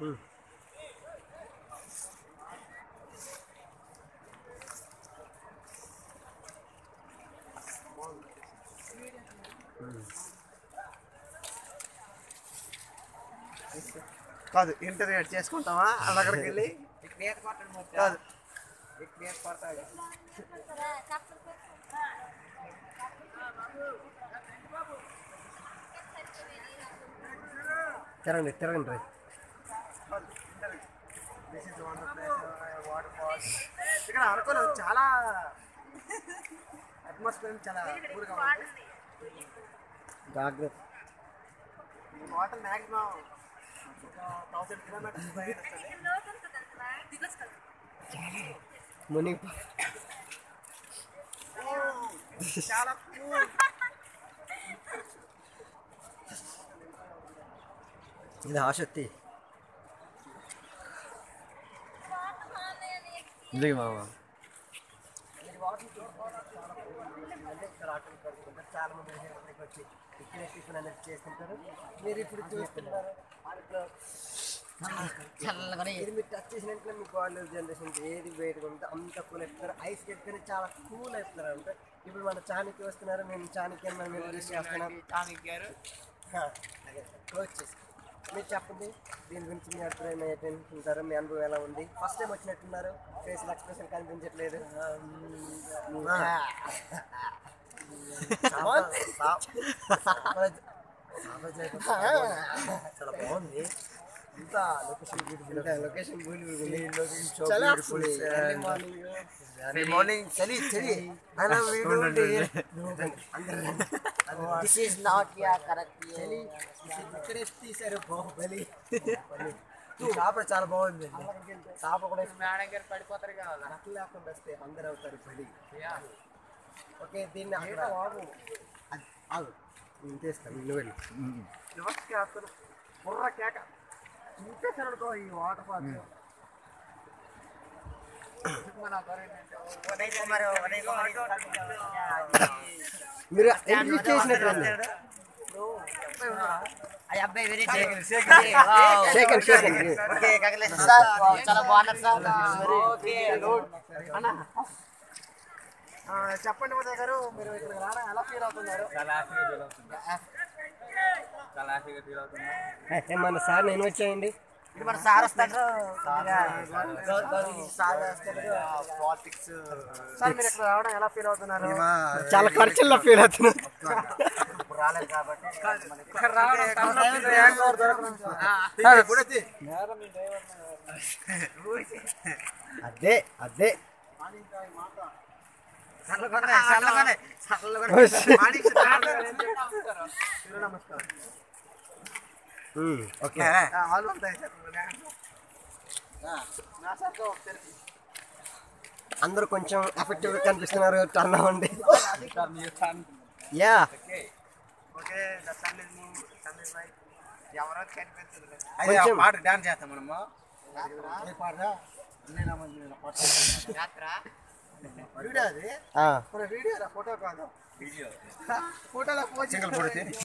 కాదు ఇంటర్వ్యూ చేసుకుంటావా అలా అక్కడికి వెళ్ళి కాదు తిరగండి తిరగండి రే ఇక్కడ అరకులో చాలా అట్మాస్ఫియర్ చాలా కూల్గా ఉంది జాగ్రత్త వాటర్ మ్యాక్సిమం థౌసండ్ కిలోమీటర్స్ పైన వస్తుంది మునిగి చాలా కూల్ ఇది ఆసక్తి ఇది మామ చాలా మంది ఇక్కడికి వచ్చి ఇక్కడే టిఫిన్ అనేది చేస్తుంటారు మీరు ఇప్పుడు చూస్తున్నారు ఇది మీరు టచ్ చేసిన వెంటనే మీకు వాళ్ళు జనరేషన్ ఏది వేడిగా ఉంటే అంత కూల్ అయిపోతారు ఐస్ చెప్తేనే చాలా కూల్ అయిపోతారు అంటే ఇప్పుడు మన చానికి వస్తున్నారు మేము చానికి అని మనం ఇంట్రడ్యూస్ చేస్తున్నాం హా, అదే క్లోజ్ చేసి మీరు చెప్పండి దీని గురించి మీ అభిప్రాయం ఏంటంటారు మీ అనుభవం ఎలా ఉంది ఫస్ట్ టైం వచ్చినట్టున్నారు ఫేస్ ఎక్స్ప్రెషన్ కనిపించట్లేదు చాలా బాగుంది ఇంత లొకేషన్ బ్యూటిఫుల్ లొకేషన్ బ్యూటిఫుల్ చాలా మార్నింగ్ చలి చలి అలా This is not yeah correct. చలి ఇక్కడే తీశారు బాహుబలి చేప చాలా బాగుంది చేప కూడా మేడం గారు పడిపోతారు కదా నక్కలు లేకుండా వస్తే అందరు అవుతారు బలి ఓకే దీన్ని అక్కడ బాబు అది ఆగు నేను తీస్తాను నువ్వు వెళ్ళి రివర్స్ కేస్తాను బుర్ర కేక చూపేశాను అనుకో ఈ వాటర్ ఫాల్స్ మీరు ఇంట్రడ్యూస్ చేసినట్టు అబ్బాయి very second second okay congratulation sir చాలా బాగున్నారు సార్ ఓకే చెప్పండి ఉదయ్ గారు మీరు ఇక్కడ రావడం ఎలా ఫీల్ అవుతున్నారు చాలా హ్యాపీగా ఫీల్ అవుతుంది చాలా హ్యాపీగా ఫీల్ అవుతుంది మన సార్ నేను వచ్చాయండి ఇప్పుడు మన సార్ వస్తారు సార్ పాలిటిక్స్ సార్ మీరు ఇక్కడ రావడం ఎలా ఫీల్ అవుతున్నారు చాలా ఖర్చుల్లో ఫీల్ అవుతున్నారు రాలేదు కాబట్టి ఇక్కడ రావడం అదే అదే ఓకే అందరూ కొంచెం ఎఫెక్టివ్ కనిపిస్తున్నారు టర్న్ అవ్వండి యా కొంచెం పాట డాన్స్ చేస్తాం మనము వీడియో అది ఆ. వీడియో ఫోటో కాదు వీడియో ఫోటోలో పోజ్ సింగల్ పొడితే